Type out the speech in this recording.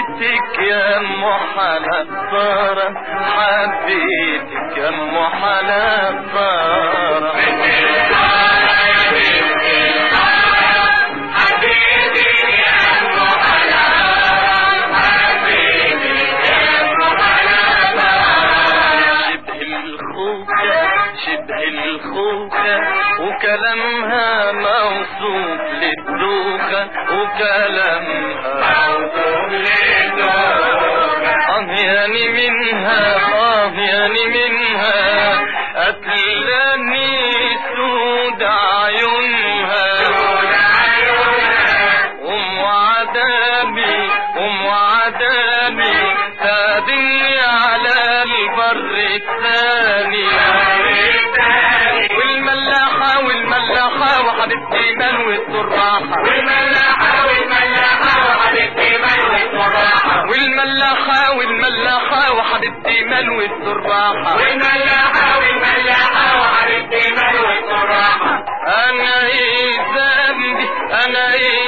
حبيتك يا ام حنطارة حبيتك يا ام حنطارة شبه الخوخة شبه الخوخة وكلامها موصوف للدوخة وكلامها موصوف للدوخة أهياني منها أهياني منها أتلاني سود عيونها أم عذابي أم عذابي تادني على البر الثاني والملاحة والملاحة وحبيبتي منوي الصراحة والملاحة والملاحة وحبيبتي منوي الصراحة والملاحة والملاحة وحبيبتي منوي الصراحة والملاحة والملاحة وحبيبتي منوي الصراحة أنا إيه ذنبي أنا إيه